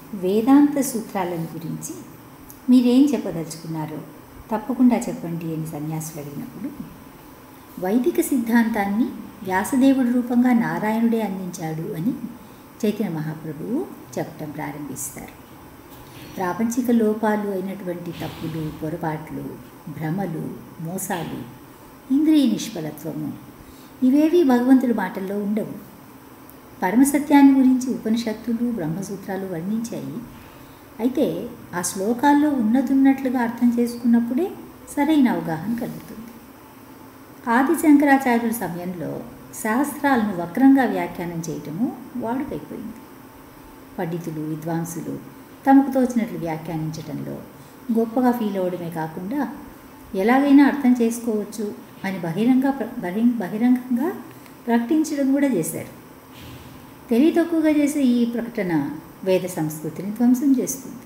వేదాంత సూత్రాలను గురించి మీరేం చెప్పదలుచుకున్నారో తప్పకుండా చెప్పండి అని సన్యాసులు అడిగినప్పుడు వైదిక సిద్ధాంతాన్ని వ్యాసదేవుడి రూపంగా నారాయణుడే అందించాడు అని చైతన్య మహాప్రభువు చెప్పటం ప్రారంభిస్తారు ప్రాపంచిక లోపాలు అయినటువంటి తప్పులు పొరపాట్లు భ్రమలు మోసాలు ఇంద్రియ నిష్ఫలత్వము ఇవేవి భగవంతుడి మాటల్లో ఉండవు పరమసత్యాన్ని గురించి ఉపనిషత్తులు బ్రహ్మసూత్రాలు వర్ణించాయి అయితే ఆ శ్లోకాల్లో ఉన్నతున్నట్లుగా అర్థం చేసుకున్నప్పుడే సరైన అవగాహన కలుగుతుంది ఆది శంకరాచార్యుల సమయంలో శాస్త్రాలను వక్రంగా వ్యాఖ్యానం చేయటము వాడుకైపోయింది పండితులు విద్వాంసులు తమకు తోచినట్లు వ్యాఖ్యానించటంలో గొప్పగా ఫీల్ అవ్వడమే కాకుండా ఎలాగైనా అర్థం చేసుకోవచ్చు అని బహిరంగ బహి బహిరంగంగా ప్రకటించడం కూడా చేశారు తెలివి తక్కువగా చేసే ఈ ప్రకటన వేద సంస్కృతిని ధ్వంసం చేస్తుంది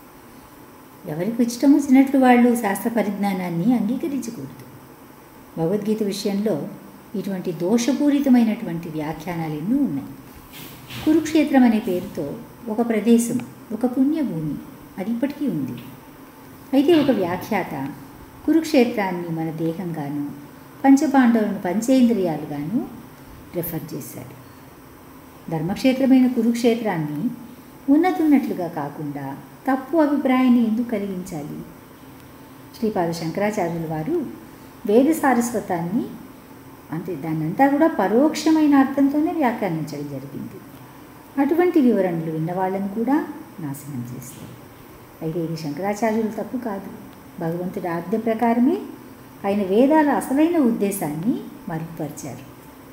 ఎవరికి ఇష్టం వచ్చినట్లు వాళ్ళు శాస్త్ర పరిజ్ఞానాన్ని అంగీకరించకూడదు భగవద్గీత విషయంలో ఇటువంటి దోషపూరితమైనటువంటి వ్యాఖ్యానాలు ఎన్నో ఉన్నాయి కురుక్షేత్రం అనే పేరుతో ఒక ప్రదేశం ఒక పుణ్యభూమి అది ఇప్పటికీ ఉంది అయితే ఒక వ్యాఖ్యాత కురుక్షేత్రాన్ని మన దేహంగాను పంచపాండవులను పంచేంద్రియాలుగాను రెఫర్ చేశాడు ధర్మక్షేత్రమైన కురుక్షేత్రాన్ని ఉన్నతున్నట్లుగా కాకుండా తప్పు అభిప్రాయాన్ని ఎందుకు కలిగించాలి శ్రీపాద శంకరాచార్యుల వారు వేద సారస్వతాన్ని అంటే దాన్నంతా కూడా పరోక్షమైన అర్థంతోనే వ్యాఖ్యానించడం జరిగింది అటువంటి వివరణలు విన్నవాళ్ళని కూడా నాశనం చేస్తాయి అయితే ఇది శంకరాచార్యుల తప్పు కాదు భగవంతుడి ఆజ్ఞ ప్రకారమే ఆయన వేదాల అసలైన ఉద్దేశాన్ని మరుగుపరిచారు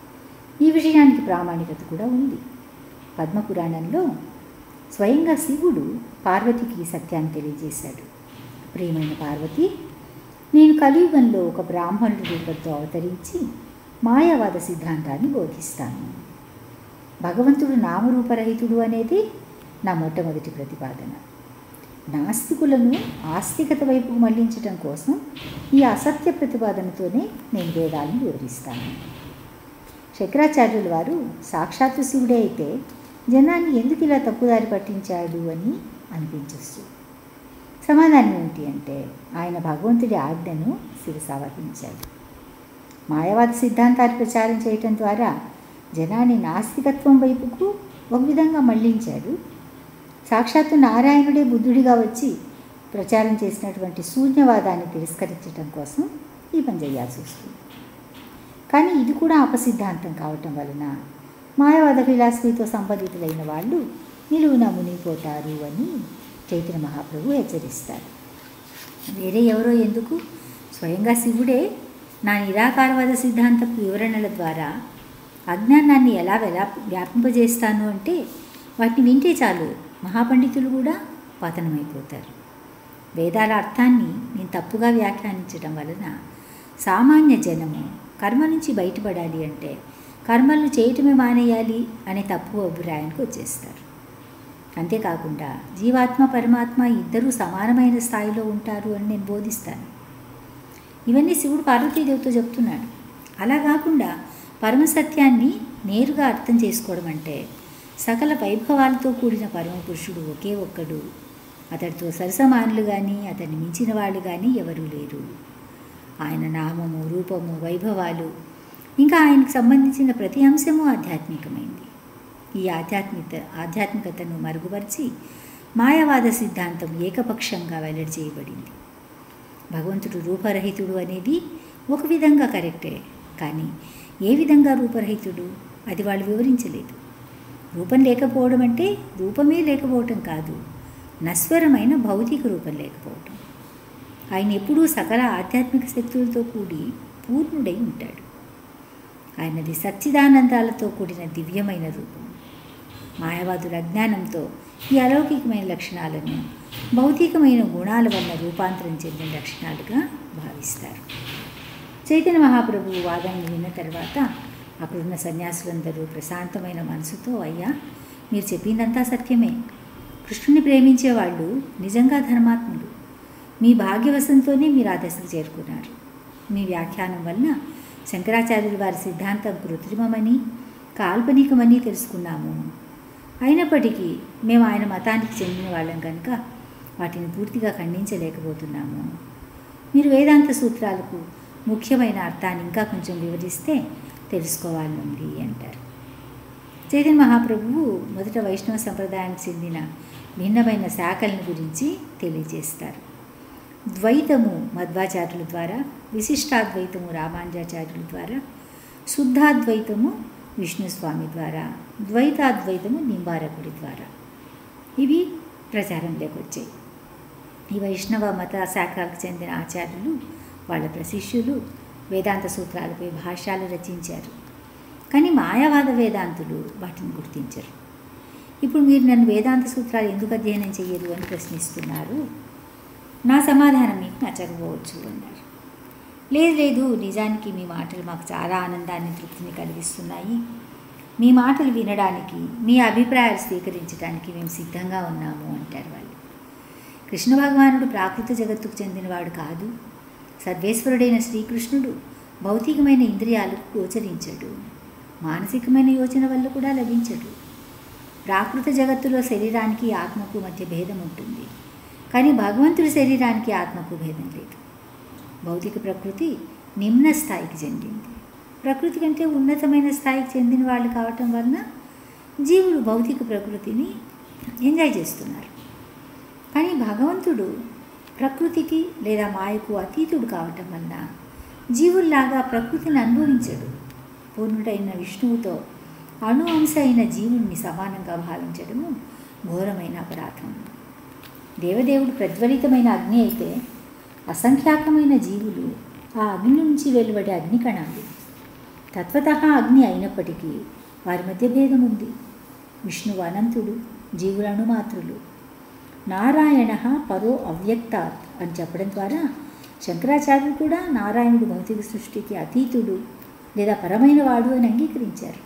ఈ విషయానికి ప్రామాణికత కూడా ఉంది పద్మపురాణంలో స్వయంగా శివుడు పార్వతికి సత్యాన్ని తెలియజేశాడు ప్రియమైన పార్వతి నేను కలియుగంలో ఒక బ్రాహ్మణుడి రూపంతో అవతరించి మాయావాద సిద్ధాంతాన్ని బోధిస్తాను భగవంతుడు నామరూపరహితుడు అనేది నా మొట్టమొదటి ప్రతిపాదన నాస్తికులను ఆస్తికత వైపుకు మళ్లించటం కోసం ఈ అసత్య ప్రతిపాదనతోనే నేను వేదాలను వివరిస్తాను శంకరాచార్యుల వారు సాక్షాత్తు శివుడే అయితే జనాన్ని ఎందుకు ఇలా తప్పుదారి పట్టించాడు అని అనిపించవచ్చు సమాధానం ఏమిటి అంటే ఆయన భగవంతుడి ఆజ్ఞను శిరసావహించాడు మాయావాద సిద్ధాంతాలు ప్రచారం చేయటం ద్వారా జనాన్ని నాస్తికత్వం వైపుకు ఒక విధంగా మళ్లించాడు సాక్షాత్తు నారాయణుడే బుద్ధుడిగా వచ్చి ప్రచారం చేసినటువంటి శూన్యవాదాన్ని తిరస్కరించడం కోసం ఈ పని చేయాల్సి వస్తుంది కానీ ఇది కూడా అపసిద్ధాంతం కావటం వలన మాయావాద ఫిలాసఫీతో సంబంధితులైన వాళ్ళు నిలువున మునిగిపోతారు అని చైతన్య మహాప్రభు హెచ్చరిస్తారు వేరే ఎవరో ఎందుకు స్వయంగా శివుడే నా నిరాకారవాద సిద్ధాంతపు వివరణల ద్వారా అజ్ఞానాన్ని ఎలా వెలా వ్యాపింపజేస్తాను అంటే వాటిని వింటే చాలు మహాపండితులు కూడా పతనమైపోతారు వేదాల అర్థాన్ని నేను తప్పుగా వ్యాఖ్యానించడం వలన సామాన్య జనము కర్మ నుంచి బయటపడాలి అంటే కర్మలను చేయటమే మానేయాలి అనే తప్పు అభిప్రాయానికి వచ్చేస్తారు అంతేకాకుండా జీవాత్మ పరమాత్మ ఇద్దరూ సమానమైన స్థాయిలో ఉంటారు అని నేను బోధిస్తాను ఇవన్నీ శివుడు పార్వతీదేవితో చెప్తున్నాడు అలా కాకుండా పరమసత్యాన్ని నేరుగా అర్థం చేసుకోవడం అంటే సకల వైభవాలతో కూడిన పరమపురుషుడు ఒకే ఒక్కడు అతడితో సరసమానులు కానీ అతన్ని మించిన వాళ్ళు కానీ ఎవరూ లేరు ఆయన నామము రూపము వైభవాలు ఇంకా ఆయనకు సంబంధించిన ప్రతి అంశము ఆధ్యాత్మికమైంది ఈ ఆధ్యాత్మిక ఆధ్యాత్మికతను మరుగుపరిచి మాయావాద సిద్ధాంతం ఏకపక్షంగా వెల్లడి చేయబడింది భగవంతుడు రూపరహితుడు అనేది ఒక విధంగా కరెక్టే కానీ ఏ విధంగా రూపరహితుడు అది వాళ్ళు వివరించలేదు రూపం లేకపోవడం అంటే రూపమే లేకపోవటం కాదు నశ్వరమైన భౌతిక రూపం లేకపోవటం ఆయన ఎప్పుడూ సకల ఆధ్యాత్మిక శక్తులతో కూడి పూర్ణుడై ఉంటాడు ఆయనది సచ్చిదానందాలతో కూడిన దివ్యమైన రూపం మాయావాదుల అజ్ఞానంతో ఈ అలౌకికమైన లక్షణాలను భౌతికమైన గుణాల వల్ల రూపాంతరం చెందిన లక్షణాలుగా భావిస్తారు చైతన్య మహాప్రభు వాదనలు విన్న తర్వాత అక్కడున్న సన్యాసులందరూ ప్రశాంతమైన మనసుతో అయ్యా మీరు చెప్పిందంతా సత్యమే కృష్ణుని ప్రేమించే వాళ్ళు నిజంగా ధర్మాత్ములు మీ భాగ్యవశంతోనే మీరు ఆ దశకు చేరుకున్నారు మీ వ్యాఖ్యానం వలన శంకరాచార్యుల వారి సిద్ధాంతం కృత్రిమమని కాల్పనికమని తెలుసుకున్నాము అయినప్పటికీ మేము ఆయన మతానికి చెందిన వాళ్ళం కనుక వాటిని పూర్తిగా ఖండించలేకపోతున్నాము మీరు వేదాంత సూత్రాలకు ముఖ్యమైన అర్థాన్ని ఇంకా కొంచెం వివరిస్తే తెలుసుకోవాలనుంది అంటారు చైతన్య మహాప్రభువు మొదట వైష్ణవ సంప్రదాయానికి చెందిన భిన్నమైన శాఖలను గురించి తెలియజేస్తారు ద్వైతము మధ్వాచార్యుల ద్వారా విశిష్టాద్వైతము రామానుజాచార్యుల ద్వారా శుద్ధాద్వైతము విష్ణుస్వామి ద్వారా ద్వైతాద్వైతము నింబారకుడి ద్వారా ఇవి ప్రచారంలోకి వచ్చాయి ఈ వైష్ణవ మత శాఖలకు చెందిన ఆచార్యులు వాళ్ళ ప్రశిష్యులు వేదాంత సూత్రాలపై భాష్యాలు రచించారు కానీ మాయావాద వేదాంతులు వాటిని గుర్తించరు ఇప్పుడు మీరు నన్ను వేదాంత సూత్రాలు ఎందుకు అధ్యయనం చేయరు అని ప్రశ్నిస్తున్నారు నా సమాధానం మీకు నచ్చకపోవచ్చు అన్నారు లేదు లేదు నిజానికి మీ మాటలు మాకు చాలా ఆనందాన్ని తృప్తిని కలిగిస్తున్నాయి మీ మాటలు వినడానికి మీ అభిప్రాయాలు స్వీకరించడానికి మేము సిద్ధంగా ఉన్నాము అంటారు వాళ్ళు కృష్ణ భగవానుడు ప్రాకృత జగత్తుకు చెందినవాడు కాదు సర్వేశ్వరుడైన శ్రీకృష్ణుడు భౌతికమైన ఇంద్రియాలకు గోచరించడు మానసికమైన యోచన వల్ల కూడా లభించడు ప్రాకృత జగత్తులో శరీరానికి ఆత్మకు మధ్య భేదం ఉంటుంది కానీ భగవంతుడి శరీరానికి ఆత్మకు భేదం లేదు భౌతిక ప్రకృతి నిమ్న స్థాయికి చెందింది ప్రకృతి కంటే ఉన్నతమైన స్థాయికి చెందిన వాళ్ళు కావటం వలన జీవులు భౌతిక ప్రకృతిని ఎంజాయ్ చేస్తున్నారు కానీ భగవంతుడు ప్రకృతికి లేదా మాయకు అతీతుడు కావటం వలన జీవుల్లాగా ప్రకృతిని అనుభవించడు పూర్ణుడైన విష్ణువుతో అణు అంశ అయిన జీవుణ్ణి సమానంగా భావించడము ఘోరమైన అపరాధం దేవదేవుడు ప్రజ్వలితమైన అగ్ని అయితే అసంఖ్యాకమైన జీవులు ఆ అగ్ని నుంచి వెలువడే అగ్ని కణాలు తత్వత అగ్ని అయినప్పటికీ వారి మధ్య భేదం ఉంది విష్ణువు అనంతుడు జీవులు అణుమాత్రులు నారాయణ పరో అవ్యక్తాత్ అని చెప్పడం ద్వారా శంకరాచార్యులు కూడా నారాయణుడు భౌతిక సృష్టికి అతీతుడు లేదా పరమైన వాడు అని అంగీకరించారు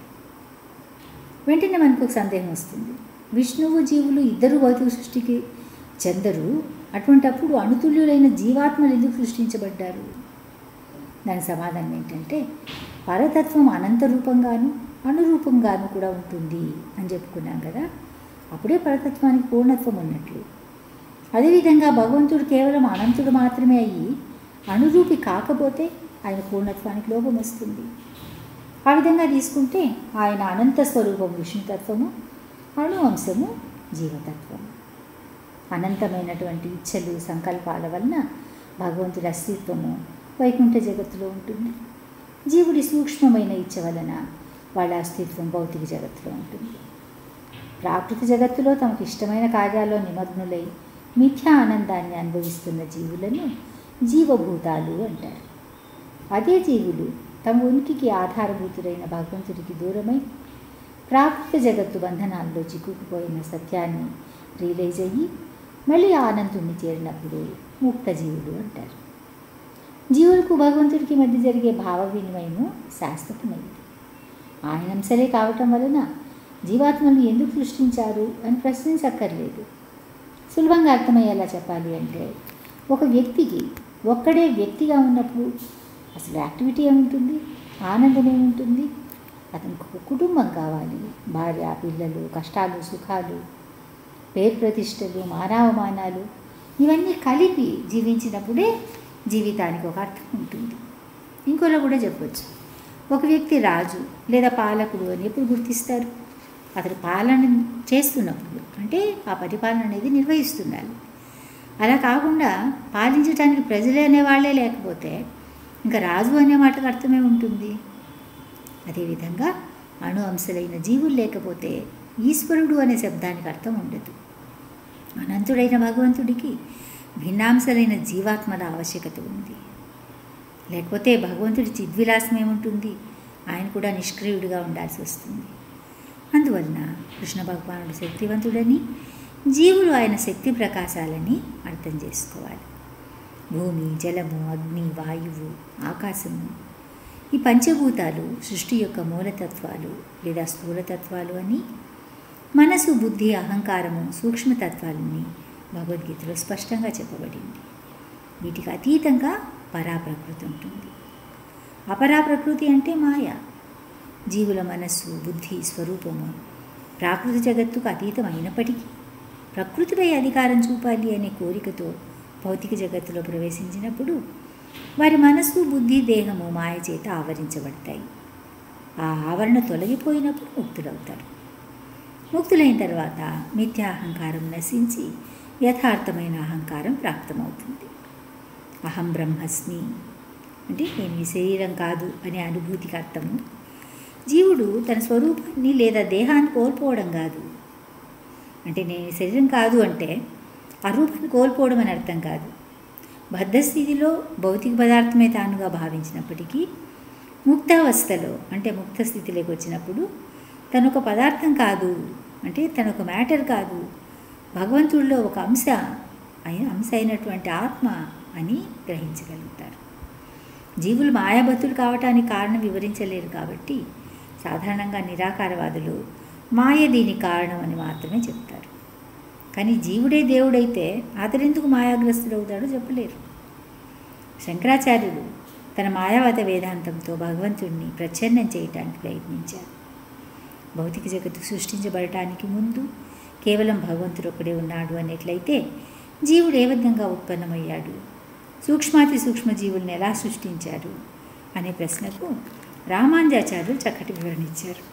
వెంటనే మనకు ఒక సందేహం వస్తుంది విష్ణువు జీవులు ఇద్దరు భౌతిక సృష్టికి చెందరు అటువంటప్పుడు అణుతుల్యులైన జీవాత్మలు ఎందుకు సృష్టించబడ్డారు దాని సమాధానం ఏంటంటే పరతత్వం అనంత రూపంగాను అనురూపంగాను కూడా ఉంటుంది అని చెప్పుకున్నాం కదా అప్పుడే పరతత్వానికి పూర్ణత్వం ఉన్నట్లు అదేవిధంగా భగవంతుడు కేవలం అనంతుడు మాత్రమే అయ్యి అనురూపి కాకపోతే ఆయన పూర్ణత్వానికి లోపం వస్తుంది ఆ విధంగా తీసుకుంటే ఆయన అనంత స్వరూపం విష్ణుతత్వము అణు అంశము జీవతత్వము అనంతమైనటువంటి ఇచ్చలు సంకల్పాల వలన భగవంతుడి అస్తిత్వము వైకుంఠ జగత్తులో ఉంటుంది జీవుడి సూక్ష్మమైన ఇచ్చ వలన వాళ్ళ అస్తిత్వం భౌతిక జగత్తులో ఉంటుంది ప్రాకృత జగత్తులో తమకు ఇష్టమైన కార్యాల్లో నిమగ్నులై మిథ్యా ఆనందాన్ని అనుభవిస్తున్న జీవులను జీవభూతాలు అంటారు అదే జీవులు తమ ఉనికికి ఆధారభూతుడైన భగవంతుడికి దూరమై ప్రాకృత జగత్తు బంధనాల్లో చిక్కుకుపోయిన సత్యాన్ని రియలైజ్ అయ్యి మళ్ళీ ఆనందుణ్ణి చేరినప్పుడు ముక్త జీవులు అంటారు జీవులకు భగవంతుడికి మధ్య జరిగే భావ వినిమయము శాశ్వతమైనది ఆయన అంశలే కావటం వలన జీవాత్మల్ని ఎందుకు సృష్టించారు అని ప్రశ్నించక్కర్లేదు సులభంగా అర్థమయ్యేలా చెప్పాలి అంటే ఒక వ్యక్తికి ఒక్కడే వ్యక్తిగా ఉన్నప్పుడు అసలు యాక్టివిటీ ఏముంటుంది ఆనందం ఏముంటుంది అతనికి ఒక కుటుంబం కావాలి భార్య పిల్లలు కష్టాలు సుఖాలు పేరు ప్రతిష్టలు మానవమానాలు ఇవన్నీ కలిపి జీవించినప్పుడే జీవితానికి ఒక అర్థం ఉంటుంది ఇంకోలా కూడా చెప్పొచ్చు ఒక వ్యక్తి రాజు లేదా పాలకుడు అని ఎప్పుడు గుర్తిస్తారు అతడు పాలన చేస్తున్నప్పుడు అంటే ఆ పరిపాలన అనేది నిర్వహిస్తున్నారు అలా కాకుండా పాలించడానికి ప్రజలే అనేవాళ్లే లేకపోతే ఇంకా రాజు అనే మాటకు అర్థమే ఉంటుంది అదేవిధంగా అణు అంశలైన జీవులు లేకపోతే ఈశ్వరుడు అనే శబ్దానికి అర్థం ఉండదు అనంతుడైన భగవంతుడికి భిన్నాంశలైన జీవాత్మల ఆవశ్యకత ఉంది లేకపోతే భగవంతుడి చిద్విలాసం ఏముంటుంది ఆయన కూడా నిష్క్రియుడిగా ఉండాల్సి వస్తుంది అందువలన కృష్ణ భగవానుడు శక్తివంతుడని జీవులు ఆయన శక్తి ప్రకాశాలని అర్థం చేసుకోవాలి భూమి జలము అగ్ని వాయువు ఆకాశము ఈ పంచభూతాలు సృష్టి యొక్క మూలతత్వాలు లేదా స్థూలతత్వాలు అని మనసు బుద్ధి అహంకారము సూక్ష్మతత్వాలని భగవద్గీతలో స్పష్టంగా చెప్పబడింది వీటికి అతీతంగా పరాప్రకృతి ఉంటుంది అపరాప్రకృతి అంటే మాయ జీవుల మనస్సు బుద్ధి స్వరూపము ప్రాకృతి జగత్తుకు అతీతం అయినప్పటికీ ప్రకృతిపై అధికారం చూపాలి అనే కోరికతో భౌతిక జగత్తులో ప్రవేశించినప్పుడు వారి మనస్సు బుద్ధి దేహము మాయ చేత ఆవరించబడతాయి ఆ ఆవరణ తొలగిపోయినప్పుడు ముక్తులవుతారు ముక్తులైన తర్వాత మిథ్యా అహంకారం నశించి యథార్థమైన అహంకారం ప్రాప్తమవుతుంది అహం బ్రహ్మస్మి అంటే నేను ఈ శరీరం కాదు అనే అనుభూతికి అర్థము జీవుడు తన స్వరూపాన్ని లేదా దేహాన్ని కోల్పోవడం కాదు అంటే నేను ఈ శరీరం కాదు అంటే ఆ రూపాన్ని కోల్పోవడం అని అర్థం కాదు బద్ధస్థితిలో భౌతిక పదార్థమే తానుగా భావించినప్పటికీ ముక్తావస్థలో అంటే ముక్త స్థితిలోకి వచ్చినప్పుడు తను ఒక పదార్థం కాదు అంటే తను ఒక మ్యాటర్ కాదు భగవంతుడిలో ఒక అంశ అయిన అంశ అయినటువంటి ఆత్మ అని గ్రహించగలుగుతారు జీవులు మాయాబతులు కావటానికి కారణం వివరించలేరు కాబట్టి సాధారణంగా నిరాకారవాదులు మాయ దీనికి కారణం అని మాత్రమే చెప్తారు కానీ జీవుడే దేవుడైతే అతడెందుకు మాయాగ్రస్తుడవుతాడో చెప్పలేరు శంకరాచార్యులు తన మాయావత వేదాంతంతో భగవంతుడిని ప్రచ్ఛన్నం చేయటానికి ప్రయత్నించారు భౌతిక జగత్తు సృష్టించబడటానికి ముందు కేవలం భగవంతుడు ఒక్కడే ఉన్నాడు అనేట్లయితే జీవుడు ఏ విధంగా ఉత్పన్నమయ్యాడు సూక్ష్మాతి సూక్ష్మ జీవుల్ని ఎలా సృష్టించారు అనే ప్రశ్నకు రామానుజాచార్యులు చక్కటి వివరణ ఇచ్చారు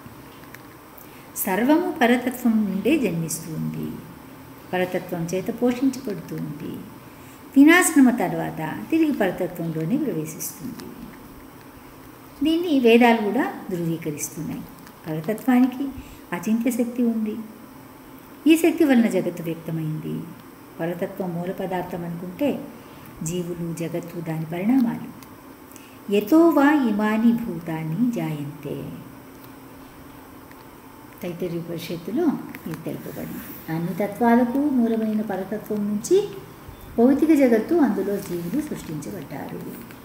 సర్వము పరతత్వం నుండే జన్మిస్తూ ఉంది పరతత్వం చేత పోషించబడుతూ ఉంది వినాశనము తర్వాత తిరిగి పరతత్వంలోనే ప్రవేశిస్తుంది దీన్ని వేదాలు కూడా ధృవీకరిస్తున్నాయి పరతత్వానికి అచింత్య శక్తి ఉంది ఈ శక్తి వలన జగత్తు వ్యక్తమైంది పరతత్వం మూల పదార్థం అనుకుంటే జీవులు జగత్తు దాని పరిణామాలు ఎతో వా ఇమాని భూతాన్ని జాయంతే తైతరి ఉపనిషత్తులో ఇది తెలుపబడింది అన్ని తత్వాలకు మూలమైన పరతత్వం నుంచి భౌతిక జగత్తు అందులో జీవులు సృష్టించబడ్డారు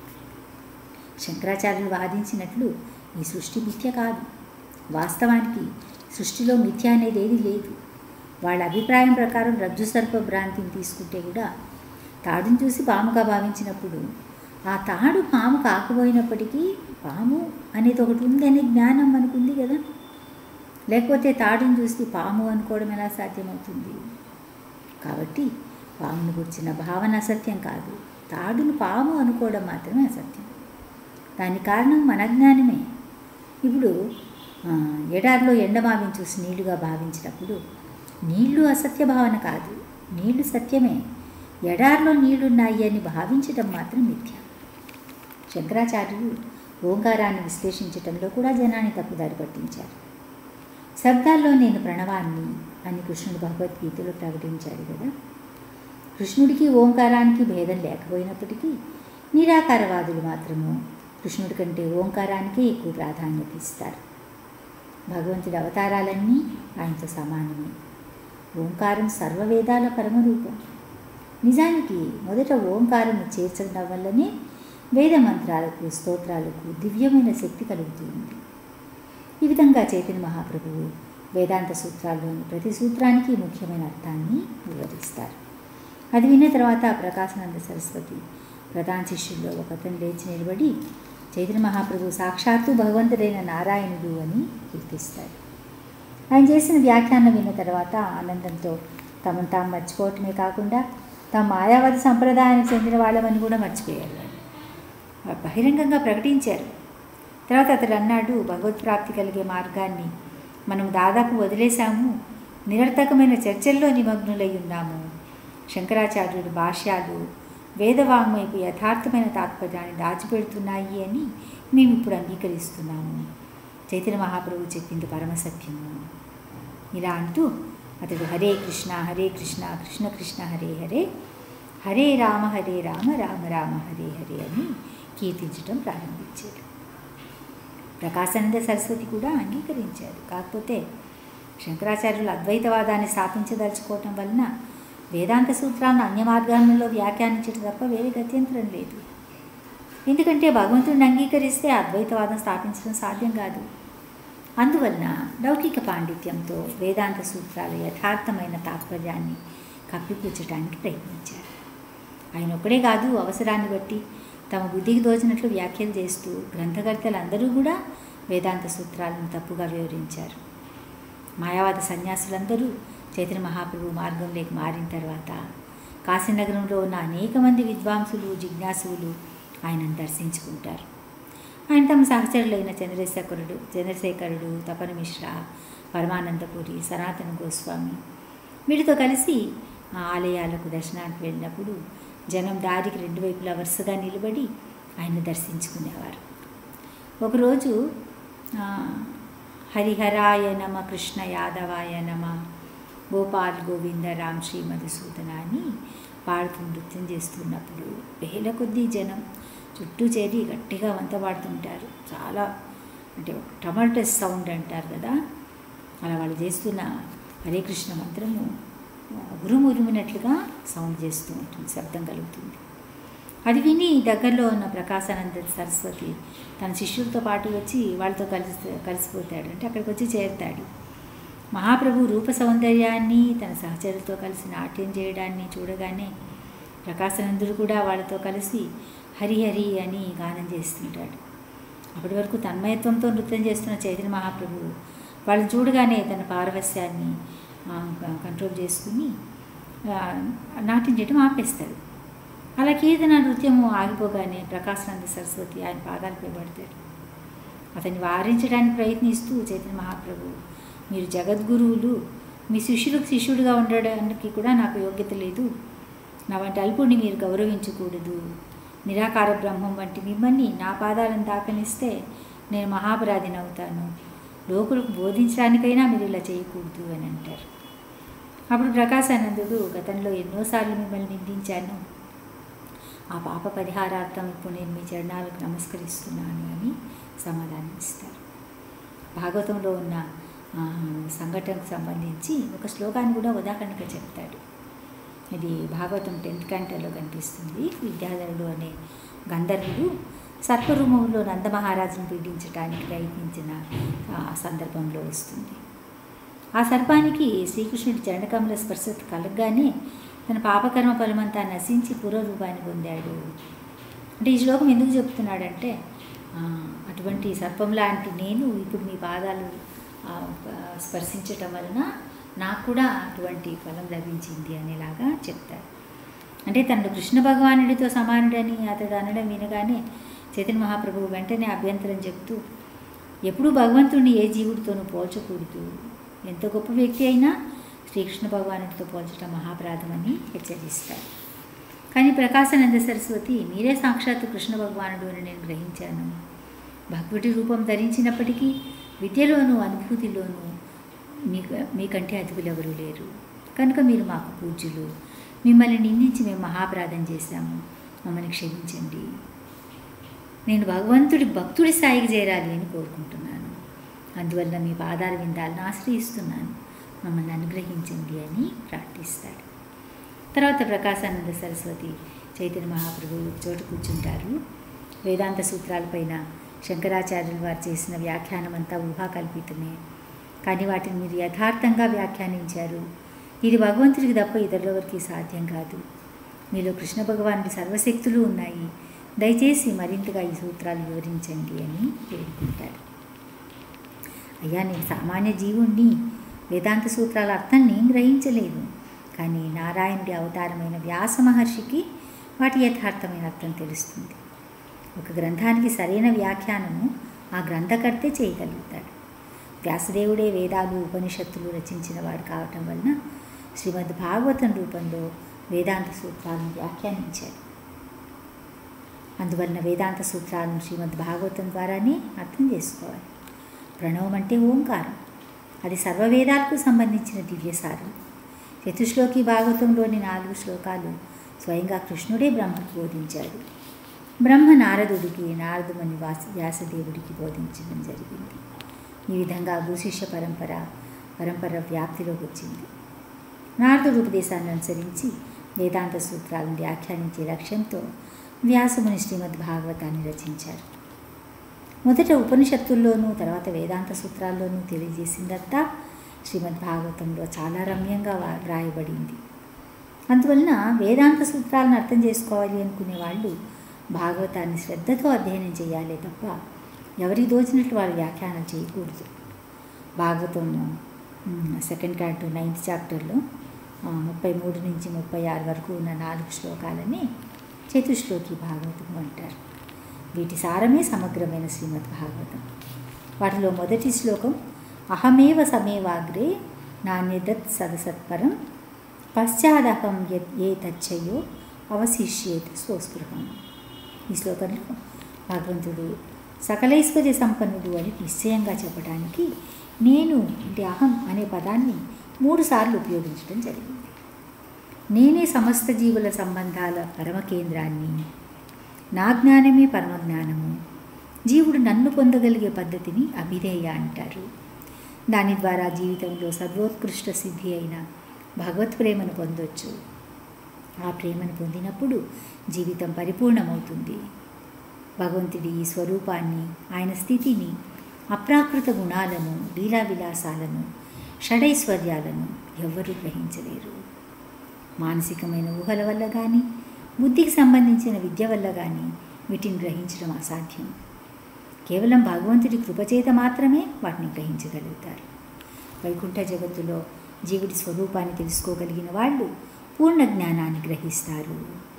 శంకరాచార్యులు వాదించినట్లు ఈ సృష్టి మిథ్య కాదు వాస్తవానికి సృష్టిలో మిథ్య అనేది ఏది లేదు వాళ్ళ అభిప్రాయం ప్రకారం రజ్జు సర్ప భ్రాంతిని తీసుకుంటే కూడా తాడుని చూసి పాముగా భావించినప్పుడు ఆ తాడు పాము కాకపోయినప్పటికీ పాము అనేది ఒకటి ఉందనే జ్ఞానం మనకుంది కదా లేకపోతే తాడుని చూసి పాము అనుకోవడం ఎలా సాధ్యమవుతుంది కాబట్టి పామును గురించిన భావన అసత్యం కాదు తాడును పాము అనుకోవడం మాత్రమే అసత్యం దాని కారణం మన జ్ఞానమే ఇప్పుడు ఆ, ఎడారిలో ఎండమావిని చూసి నీళ్లుగా భావించినప్పుడు నీళ్లు అసత్య భావన కాదు నీళ్లు సత్యమే ఎడారిలో నీళ్లున్నాయి అని భావించటం మాత్రం మిథ్య శంకరాచార్యులు ఓంకారాన్ని విశ్లేషించటంలో కూడా జనాన్ని తప్పుదారి పట్టించారు శబ్దాల్లో నేను ప్రణవాన్ని అని కృష్ణుడు భగవద్గీతలో ప్రకటించాడు కదా కృష్ణుడికి ఓంకారానికి భేదం లేకపోయినప్పటికీ నిరాకారవాదులు మాత్రము కృష్ణుడి కంటే ఓంకారానికే ఎక్కువ ప్రాధాన్యత ఇస్తారు భగవంతుడి అవతారాలన్నీ ఆయనతో సమానమే ఓంకారం సర్వవేదాల పరమరూపం నిజానికి మొదట ఓంకారం చేర్చడం వల్లనే వేద మంత్రాలకు స్తోత్రాలకు దివ్యమైన శక్తి కలుగుతుంది ఈ విధంగా చైతన్య మహాప్రభువు వేదాంత సూత్రాల్లోని ప్రతి సూత్రానికి ముఖ్యమైన అర్థాన్ని వివరిస్తారు అది విన్న తర్వాత ప్రకాశానంద సరస్వతి ప్రధాన శిష్యుల్లో ఒకతను లేచి నిలబడి చైతన్య మహాప్రభు సాక్షాత్తు భగవంతుడైన నారాయణుడు అని కీర్తిస్తాడు ఆయన చేసిన వ్యాఖ్యానం విన్న తర్వాత ఆనందంతో తమను తాము మర్చిపోవటమే కాకుండా తమ మాయావాద సంప్రదాయానికి చెందిన వాళ్ళమని కూడా మర్చిపోయారు వాళ్ళు బహిరంగంగా ప్రకటించారు తర్వాత అతడు అన్నాడు భగవత్ ప్రాప్తి కలిగే మార్గాన్ని మనం దాదాపు వదిలేశాము నిరర్థకమైన చర్చల్లో నిమగ్నులై ఉన్నాము శంకరాచార్యుడి భాష్యాలు వేదవాంగ్మయపు యథార్థమైన తాత్పర్యాన్ని దాచిపెడుతున్నాయి అని మేము ఇప్పుడు అంగీకరిస్తున్నాము చైతన్య మహాప్రభు చెప్పింది పరమసత్యము ఇలా అంటూ అతడు హరే కృష్ణ హరే కృష్ణ కృష్ణ కృష్ణ హరే హరే హరే రామ హరే రామ రామ రామ హరే హరే అని కీర్తించడం ప్రారంభించాడు ప్రకాశానంద సరస్వతి కూడా అంగీకరించారు కాకపోతే శంకరాచార్యులు అద్వైతవాదాన్ని స్థాపించదలుచుకోవటం వలన వేదాంత సూత్రాలను అన్య మార్గాలలో వ్యాఖ్యానించడం తప్ప వేరే గత్యంతరం లేదు ఎందుకంటే భగవంతుడిని అంగీకరిస్తే అద్వైతవాదం స్థాపించడం సాధ్యం కాదు అందువలన లౌకిక పాండిత్యంతో వేదాంత సూత్రాల యథార్థమైన తాత్పర్యాన్ని కప్పిపుచ్చడానికి ప్రయత్నించారు ఆయన ఒక్కడే కాదు అవసరాన్ని బట్టి తమ బుద్ధికి దోచినట్లు వ్యాఖ్యలు చేస్తూ గ్రంథకర్తలందరూ కూడా వేదాంత సూత్రాలను తప్పుగా వివరించారు మాయావాద సన్యాసులందరూ చైతన్య మహాప్రభు మార్గంలోకి మారిన తర్వాత కాశీనగరంలో ఉన్న అనేక మంది విద్వాంసులు జిజ్ఞాసులు ఆయనను దర్శించుకుంటారు ఆయన తమ సహచరులైన చంద్రశేఖరుడు చంద్రశేఖరుడు తపన మిశ్రా పరమానందపురి సనాతన గోస్వామి వీటితో కలిసి ఆ ఆలయాలకు దర్శనానికి వెళ్ళినప్పుడు జనం దారికి రెండు వైపులా వరుసగా నిలబడి ఆయన దర్శించుకునేవారు ఒకరోజు ఆ, హరిహరాయ నమ కృష్ణ యాదవాయ నమ గోపాల్ గోవింద రామ్ శ్రీ మధుసూదన అని పాడుతూ నృత్యం చేస్తున్నప్పుడు వేల కొద్దీ జనం చుట్టూ చేరి గట్టిగా వంత పాడుతుంటారు చాలా అంటే టమాటస్ సౌండ్ అంటారు కదా అలా వాళ్ళు చేస్తున్న హరే కృష్ణ మంత్రము ఉరుమురుమినట్లుగా సౌండ్ చేస్తూ ఉంటుంది శబ్దం కలుగుతుంది అది విని దగ్గరలో ఉన్న ప్రకాశానంద సరస్వతి తన శిష్యులతో పాటు వచ్చి వాళ్ళతో కలిసి కలిసిపోతాడు అంటే అక్కడికి వచ్చి చేరుతాడు మహాప్రభు రూప సౌందర్యాన్ని తన సహచరులతో కలిసి నాట్యం చేయడాన్ని చూడగానే ప్రకాశానందుడు కూడా వాళ్ళతో కలిసి హరి హరి అని గానం చేస్తుంటాడు అప్పటి వరకు తన్మయత్వంతో నృత్యం చేస్తున్న చైతన్య మహాప్రభు వాళ్ళు చూడగానే తన పారవస్యాన్ని ఆ, కంట్రోల్ చేసుకుని ఆ, నాట్యం చేయడం ఆపేస్తాడు అలా కీర్తన నృత్యము ఆగిపోగానే ప్రకాశానంద సరస్వతి ఆయన పాదాలపై పడతాడు అతన్ని వారించడానికి ప్రయత్నిస్తూ చైతన్య మహాప్రభు మీరు జగద్గురువులు మీ శిష్యులకు శిష్యుడిగా ఉండడానికి కూడా నాకు యోగ్యత లేదు నా వంటి అల్పుడిని మీరు గౌరవించకూడదు నిరాకార బ్రహ్మం వంటి మిమ్మల్ని నా పాదాలను తాకనిస్తే నేను మహాపరాధిని అవుతాను లోకులకు బోధించడానికైనా మీరు ఇలా చేయకూడదు అని అంటారు అప్పుడు ప్రకాశానందుడు గతంలో ఎన్నోసార్లు మిమ్మల్ని నిందించాను ఆ పాప పరిహారార్థం ఇప్పుడు నేను మీ చరణాలకు నమస్కరిస్తున్నాను అని సమాధానం ఇస్తారు భాగవతంలో ఉన్న ఆ, సంఘటనకు సంబంధించి ఒక శ్లోకాన్ని కూడా ఉదాహరణగా చెప్తాడు ఇది భాగవతం టెన్త్ క్యాంటర్లో కనిపిస్తుంది విద్యాధరుడు అనే గంధర్వుడు సర్పరూపంలో నందమహారాజును పీడించడానికి ప్రయత్నించిన ఆ, సందర్భంలో వస్తుంది ఆ సర్పానికి శ్రీకృష్ణుడి చరణకమల స్పర్శ కలగగానే తన పాపకర్మ ఫలమంతా నశించి పూర్వరూపాన్ని పొందాడు అంటే ఈ శ్లోకం ఎందుకు చెప్తున్నాడంటే ఆ, అటువంటి సర్పం లాంటి నేను ఇప్పుడు మీ పాదాలు ఆ, స్పర్శించటం వలన నాకు కూడా అటువంటి ఫలం లభించింది అనేలాగా చెప్తారు అంటే తనను కృష్ణ భగవానుడితో సమానుడని అతడు అనడం వినగానే చైతన్య మహాప్రభువు వెంటనే అభ్యంతరం చెప్తూ ఎప్పుడూ భగవంతుడిని ఏ జీవుడితోనూ పోల్చకూడదు ఎంత గొప్ప వ్యక్తి అయినా శ్రీకృష్ణ భగవానుడితో పోల్చడం మహాపరాధమని హెచ్చరిస్తారు కానీ ప్రకాశానంద సరస్వతి మీరే సాక్షాత్తు కృష్ణ భగవానుడు అని నేను గ్రహించాను భగవతి రూపం ధరించినప్పటికీ విద్యలోనూ అనుభూతిలోనూ మీకు మీకంటే అతిథులెవరూ లేరు కనుక మీరు మాకు పూజ్యులు మిమ్మల్ని నిందించి మేము మహాపరాధం చేశాము మమ్మల్ని క్షమించండి నేను భగవంతుడి భక్తుడి స్థాయికి చేరాలి అని కోరుకుంటున్నాను అందువల్ల మీ పాదాల విందాలను ఆశ్రయిస్తున్నాను మమ్మల్ని అనుగ్రహించండి అని ప్రార్థిస్తాడు తర్వాత ప్రకాశానంద సరస్వతి చైతన్య మహాప్రభువు ఒక చోట కూర్చుంటారు వేదాంత సూత్రాలపైన శంకరాచార్యులు వారు చేసిన వ్యాఖ్యానం అంతా ఊహాకల్పితమే కానీ వాటిని మీరు యథార్థంగా వ్యాఖ్యానించారు ఇది భగవంతుడికి తప్ప ఇతరులెవరికి సాధ్యం కాదు మీలో కృష్ణ భగవానుడి సర్వశక్తులు ఉన్నాయి దయచేసి మరింతగా ఈ సూత్రాలు వివరించండి అని వేడుకుంటారు అయ్యా నేను సామాన్య జీవుణ్ణి వేదాంత సూత్రాల అర్థం నేను గ్రహించలేదు కానీ నారాయణుడి అవతారమైన వ్యాస మహర్షికి వాటి యథార్థమైన అర్థం తెలుస్తుంది ఒక గ్రంథానికి సరైన వ్యాఖ్యానము ఆ గ్రంథకర్తే చేయగలుగుతాడు వ్యాసదేవుడే వేదాలు ఉపనిషత్తులు రచించిన వాడు కావటం వలన శ్రీమద్ భాగవతం రూపంలో వేదాంత సూత్రాలను వ్యాఖ్యానించాడు అందువలన వేదాంత సూత్రాలను శ్రీమద్ భాగవతం ద్వారానే అర్థం చేసుకోవాలి ప్రణవం అంటే ఓంకారం అది సర్వవేదాలకు సంబంధించిన దివ్యసారం చతుశ్లోకి భాగవతంలోని నాలుగు శ్లోకాలు స్వయంగా కృష్ణుడే బ్రహ్మకు బోధించాడు బ్రహ్మ నారదుడికి నారదుమని వాస వ్యాసదేవుడికి బోధించడం జరిగింది ఈ విధంగా గురుశిష్య పరంపర పరంపర వ్యాప్తిలోకి వచ్చింది నారదుడు ఉపదేశాన్ని అనుసరించి వేదాంత సూత్రాలను వ్యాఖ్యానించే లక్ష్యంతో వ్యాసముని శ్రీమద్ భాగవతాన్ని రచించారు మొదట ఉపనిషత్తుల్లోనూ తర్వాత వేదాంత సూత్రాల్లోనూ తెలియజేసిందంతా శ్రీమద్ భాగవతంలో చాలా రమ్యంగా వా- వ్రాయబడింది అందువలన వేదాంత సూత్రాలను అర్థం చేసుకోవాలి అనుకునే వాళ్ళు భాగవతాన్ని శ్రద్ధతో అధ్యయనం చేయాలి తప్ప ఎవరికి దోచినట్లు వాళ్ళు వ్యాఖ్యానం చేయకూడదు భాగవతం సెకండ్ క్యాంటో నైన్త్ చాప్టర్లో ఆ, ముప్పై మూడు నుంచి ముప్పై ఆరు వరకు ఉన్న నాలుగు శ్లోకాలని చతుశ్లోకి భాగవతం అంటారు వీటి సారమే సమగ్రమైన శ్రీమద్ భాగవతం వాటిలో మొదటి శ్లోకం అహమేవ సమేవాగ్రే నాణ్యదత్ సదసత్పరం పశ్చాదహం యత్ ఏ తచ్చయో అవశిష్యేత్ స్వస్పృహం ఈ శ్లోకంలో భగవంతుడు సకలైశ్వర్య సంపన్నుడు అని నిశ్చయంగా చెప్పడానికి నేను అంటే అహం అనే పదాన్ని మూడుసార్లు ఉపయోగించడం జరిగింది నేనే సమస్త జీవుల సంబంధాల పరమ కేంద్రాన్ని నా జ్ఞానమే పరమ జ్ఞానము జీవుడు నన్ను పొందగలిగే పద్ధతిని అభిధేయ అంటారు దాని ద్వారా జీవితంలో సర్వోత్కృష్ట సిద్ధి అయిన భగవత్ ప్రేమను పొందొచ్చు ఆ ప్రేమను పొందినప్పుడు జీవితం పరిపూర్ణమవుతుంది భగవంతుడి ఈ స్వరూపాన్ని ఆయన స్థితిని అప్రాకృత గుణాలను లీలా విలాసాలను షడైశ్వర్యాలను ఎవ్వరూ గ్రహించలేరు మానసికమైన ఊహల వల్ల కానీ బుద్ధికి సంబంధించిన విద్య వల్ల కానీ వీటిని గ్రహించడం అసాధ్యం కేవలం భగవంతుడి కృపచేత మాత్రమే వాటిని గ్రహించగలుగుతారు వైకుంఠ జగత్తులో జీవుడి స్వరూపాన్ని తెలుసుకోగలిగిన వాళ్ళు పూర్ణ జ్ఞానాన్ని గ్రహిస్తారు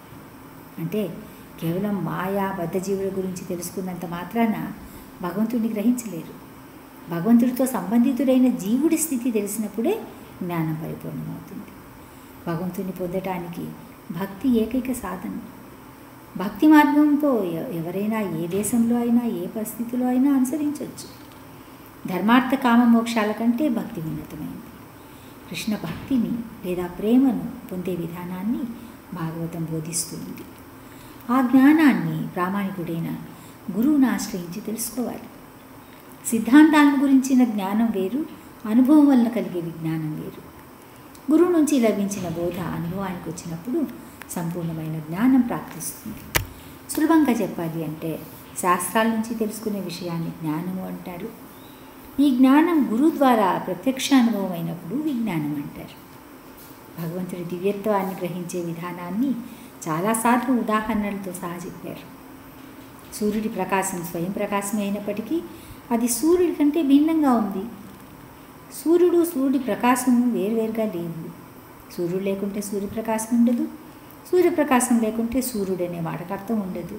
అంటే కేవలం మాయా బద్ధజీవుల గురించి తెలుసుకున్నంత మాత్రాన భగవంతుడిని గ్రహించలేరు భగవంతుడితో సంబంధితుడైన జీవుడి స్థితి తెలిసినప్పుడే జ్ఞానం పరిపూర్ణమవుతుంది భగవంతుడిని పొందటానికి భక్తి ఏకైక సాధన భక్తి మార్గంతో ఎ- ఎవరైనా ఏ దేశంలో అయినా ఏ పరిస్థితిలో అయినా అనుసరించవచ్చు ధర్మార్థ కామ మోక్షాల కంటే భక్తి ఉన్నతమైంది కృష్ణ భక్తిని లేదా ప్రేమను పొందే విధానాన్ని భాగవతం బోధిస్తుంది ఆ జ్ఞానాన్ని ప్రామాణికుడైన గురువును ఆశ్రయించి తెలుసుకోవాలి సిద్ధాంతాలను గురించిన జ్ఞానం వేరు అనుభవం వలన కలిగే విజ్ఞానం వేరు గురువు నుంచి లభించిన బోధ అనుభవానికి వచ్చినప్పుడు సంపూర్ణమైన జ్ఞానం ప్రాప్తిస్తుంది సులభంగా చెప్పాలి అంటే శాస్త్రాల నుంచి తెలుసుకునే విషయాన్ని జ్ఞానము అంటారు ఈ జ్ఞానం గురువు ద్వారా ప్రత్యక్ష అనుభవం అయినప్పుడు విజ్ఞానం అంటారు భగవంతుడి దివ్యత్వాన్ని గ్రహించే విధానాన్ని చాలాసార్లు ఉదాహరణలతో సహా చెప్పారు సూర్యుడి ప్రకాశం స్వయం ప్రకాశమే అయినప్పటికీ అది సూర్యుడి కంటే భిన్నంగా ఉంది సూర్యుడు సూర్యుడి ప్రకాశం వేరువేరుగా లేవు సూర్యుడు లేకుంటే సూర్యప్రకాశం ఉండదు సూర్యప్రకాశం లేకుంటే సూర్యుడు అనే మాటకు అర్థం ఉండదు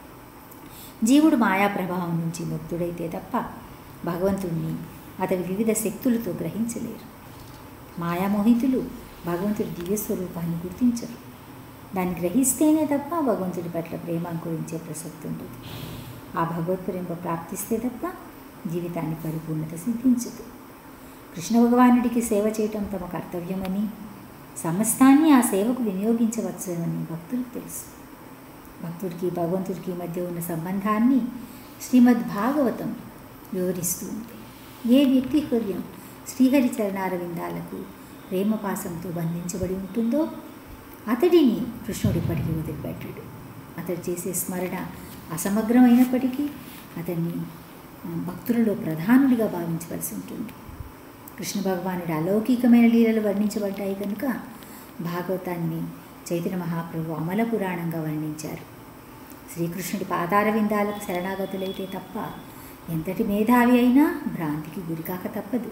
జీవుడు మాయా ప్రభావం నుంచి ముక్తుడైతే తప్ప భగవంతుణ్ణి అతని వివిధ శక్తులతో గ్రహించలేరు మాయామోహితులు భగవంతుడి దివ్య స్వరూపాన్ని గుర్తించరు దాన్ని గ్రహిస్తేనే తప్ప భగవంతుడి పట్ల ప్రేమ అంకురించే ప్రసక్తి ఉండదు ఆ భగవత్ ప్రేమ ప్రాప్తిస్తే తప్ప జీవితానికి పరిపూర్ణత సిద్ధించదు కృష్ణ భగవానుడికి సేవ చేయటం తమ కర్తవ్యమని సమస్తాన్ని ఆ సేవకు వినియోగించవచ్చునని భక్తులకు తెలుసు భక్తుడికి భగవంతుడికి మధ్య ఉన్న సంబంధాన్ని శ్రీమద్ భాగవతం వివరిస్తూ ఉంది ఏ వ్యక్తి హృదయం శ్రీహరి చరణారవిందాలకు ప్రేమపాసంతో బంధించబడి ఉంటుందో అతడిని కృష్ణుడు ఇప్పటికీ వదిలిపెట్టాడు అతడు చేసే స్మరణ అసమగ్రమైనప్పటికీ అతన్ని ఆ, భక్తులలో ప్రధానుడిగా భావించవలసి ఉంటుంది కృష్ణ భగవానుడి అలౌకికమైన లీలలు వర్ణించబడ్డాయి కనుక భాగవతాన్ని చైతన్య మహాప్రభు అమల పురాణంగా వర్ణించారు శ్రీకృష్ణుడి పాదార విందాలకు శరణాగతులైతే తప్ప ఎంతటి మేధావి అయినా భ్రాంతికి గురికాక తప్పదు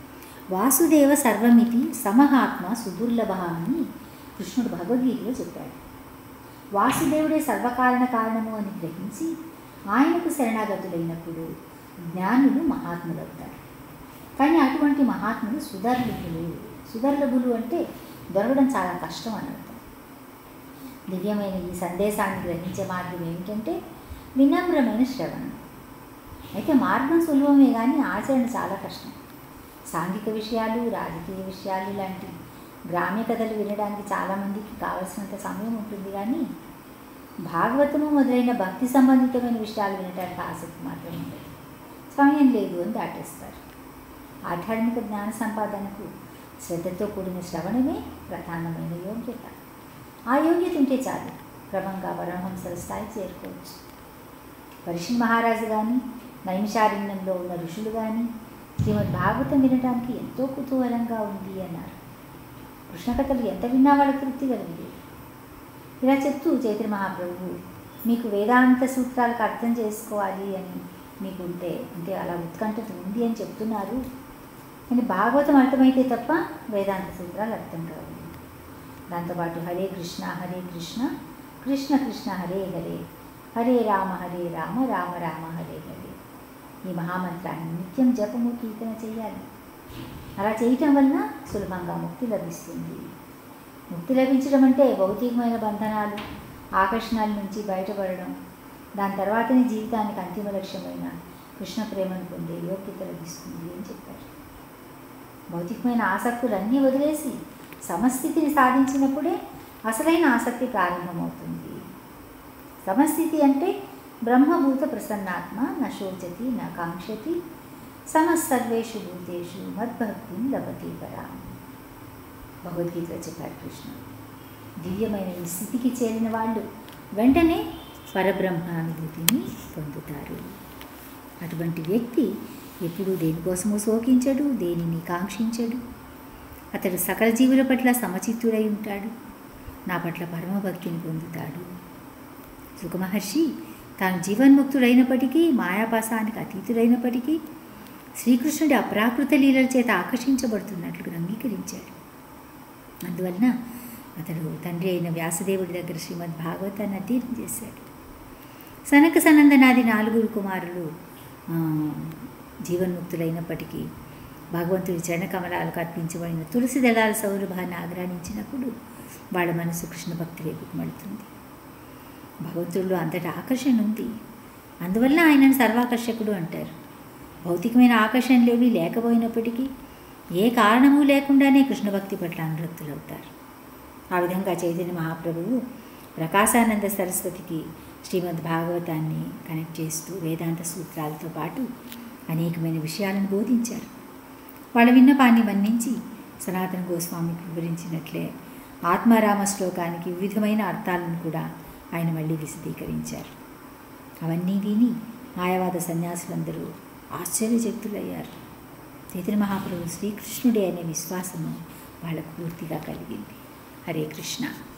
వాసుదేవ సర్వమితి సమహాత్మ సుదుర్లభ అని కృష్ణుడు భగవద్గీతలో చెప్పాడు వాసుదేవుడే సర్వకారణ కారణము అని గ్రహించి ఆయనకు శరణాగతులైనప్పుడు జ్ఞానులు మహాత్ములవుతారు కానీ అటువంటి మహాత్ములు సుదర్లభులు సుదర్లభులు అంటే దొరకడం చాలా కష్టం అని అర్థం దివ్యమైన ఈ సందేశాన్ని గ్రహించే మార్గం ఏమిటంటే వినమ్రమైన శ్రవణం అయితే మార్గం సులభమే కానీ ఆచరణ చాలా కష్టం సాంఘిక విషయాలు రాజకీయ విషయాలు లాంటి గ్రామ్య కథలు వినడానికి చాలామందికి కావలసినంత సమయం ఉంటుంది కానీ భాగవతము మొదలైన భక్తి సంబంధితమైన విషయాలు వినడానికి ఆసక్తి మాత్రం ఉండదు సమయం లేదు అని దాటేస్తారు ఆధ్యాత్మిక జ్ఞాన సంపాదనకు శ్రద్ధతో కూడిన శ్రవణమే ప్రధానమైన యోగ్యత ఆ యోగ్యత ఉంటే చాలు క్రమంగా పరమహంసల స్థాయి చేరుకోవచ్చు పరిషిన్ మహారాజు కానీ నైమిషారణ్యంలో ఉన్న ఋషులు కానీ శ్రీమద్ భాగవతం వినడానికి ఎంతో కుతూహలంగా ఉంది అన్నారు కృష్ణ కథలు ఎంత విన్నా వాళ్ళ తృప్తి కలిగింది ఇలా చెప్తూ చైత్ర మహాప్రభు మీకు వేదాంత సూత్రాలకు అర్థం చేసుకోవాలి అని మీకు ఉంటే అంటే అలా ఉత్కంఠత ఉంది అని చెప్తున్నారు కానీ భాగవతం అర్థమైతే తప్ప వేదాంత సూత్రాలు అర్థం కావు దాంతోపాటు హరే కృష్ణ హరే కృష్ణ కృష్ణ కృష్ణ హరే హరే హరే రామ హరే రామ రామ రామ హరే హరే ఈ మహామంత్రాన్ని నిత్యం జపము కీర్తన చేయాలి అలా చేయటం వలన సులభంగా ముక్తి లభిస్తుంది ముక్తి లభించడం అంటే భౌతికమైన బంధనాలు ఆకర్షణల నుంచి బయటపడడం దాని తర్వాతనే జీవితానికి అంతిమ లక్ష్యమైన కృష్ణ ప్రేమను పొందే యోగ్యత లభిస్తుంది అని చెప్పారు భౌతికమైన ఆసక్తులన్నీ వదిలేసి సమస్థితిని సాధించినప్పుడే అసలైన ఆసక్తి ప్రారంభమవుతుంది సమస్థితి అంటే బ్రహ్మభూత ప్రసన్నాత్మ న శోచతి న కాంక్షతి సమసర్వేషు భూతేషు మద్భక్తిని లభతే పరాం భగవద్గీతలో చెప్పారు కృష్ణ దివ్యమైన ఈ స్థితికి చేరిన వాళ్ళు వెంటనే పరబ్రహ్మానుభూతిని పొందుతారు అటువంటి వ్యక్తి ఎప్పుడూ దేనికోసమో శోకించడు దేనిని కాంక్షించడు అతడు సకల జీవుల పట్ల సమచిత్తుడై ఉంటాడు నా పట్ల పరమభక్తిని పొందుతాడు సుఖమహర్షి తాను జీవన్ముక్తుడైనప్పటికీ మాయాపాసానికి అతీతుడైనప్పటికీ శ్రీకృష్ణుడి అప్రాకృత లీలల చేత ఆకర్షించబడుతున్నట్లు అంగీకరించాడు అందువలన అతడు తండ్రి అయిన వ్యాసదేవుడి దగ్గర శ్రీమద్ భాగవతాన్ని అధ్యయనం చేశాడు సనక సనందనాది నాలుగురు కుమారులు ఆ, జీవన్ముక్తులైనప్పటికీ భగవంతుడి చరణకమలాలకు అర్పించబడిన తులసి దళాల సౌరభాన్ని ఆగ్రానించినప్పుడు వాళ్ళ మనసు కృష్ణ భక్తి వైపుకు మడుతుంది భగవంతుడిలో అంతటి ఆకర్షణ ఉంది అందువల్ల ఆయనను సర్వాకర్షకుడు అంటారు భౌతికమైన ఆకర్షణలేవి లేకపోయినప్పటికీ ఏ కారణము లేకుండానే కృష్ణ భక్తి పట్ల అనురక్తులవుతారు ఆ విధంగా చైతన్య మహాప్రభువు ప్రకాశానంద సరస్వతికి శ్రీమద్ భాగవతాన్ని కనెక్ట్ చేస్తూ వేదాంత సూత్రాలతో పాటు అనేకమైన విషయాలను బోధించారు వాళ్ళ విన్నపాన్ని మన్నించి సనాతన గోస్వామికి వివరించినట్లే ఆత్మారామ శ్లోకానికి వివిధమైన అర్థాలను కూడా ఆయన మళ్ళీ విశదీకరించారు అవన్నీ విని మాయావాద సన్యాసులందరూ ఆశ్చర్యచక్తులయ్యారు చైతన్య మహాప్రభు శ్రీకృష్ణుడే అనే విశ్వాసము వాళ్ళకు పూర్తిగా కలిగింది హరే కృష్ణ